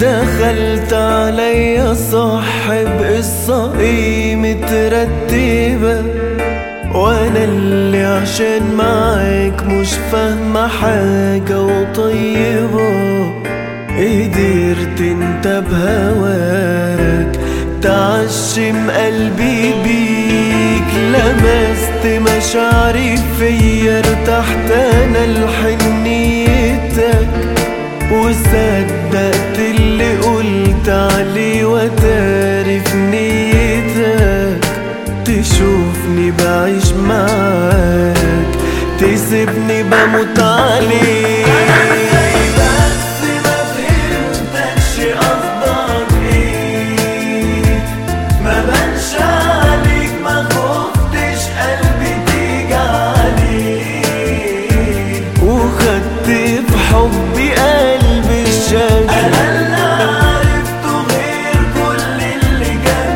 دخلت عليا صاحب قصة ايه مترتبة وانا اللي عشان معاك مش فاهمة حاجة وطيبة قدرت انت بهواك تعشم قلبي بيك لمست مشاعري فيا ارتحت انا لحنيتك وصدقت اللي قلت عليه وتعرف نيتك تشوفني بعيش معاك تسيبني بموت عليك بس ما فهمتكش قصدك ايه ما بانش عليك ما خفتش قلبي تيجي عليك وخدت في حبي قلبي الشكل انا اللي عرفته غير كل اللي كان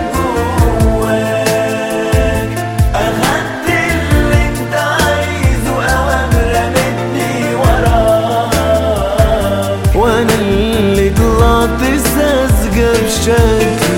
جواك اخدت اللي انت عايزه اوامر رمتني وراك وانا اللي طلعت ساذجة بشكل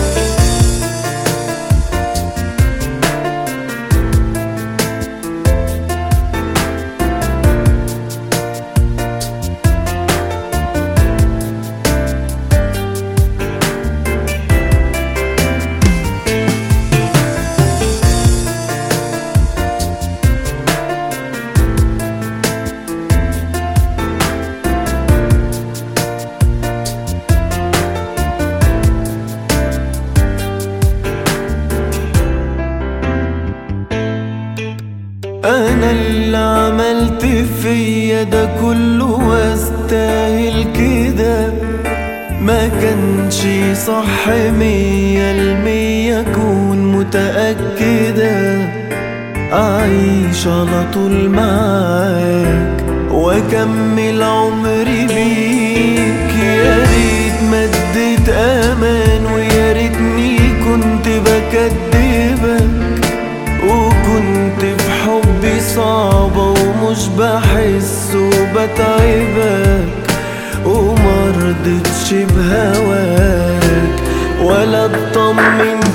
انا اللي عملت فيا ده كله واستاهل كده ما كانش صح مية المية اكون متأكدة اعيش على طول معاك واكمل عمري بيك يا ريت مدت امان ويا ريتني كنت بكدبك وكنت في حبي صعبة ومش بحس وبتعبك ومرضتش بهواك ولا اطمنت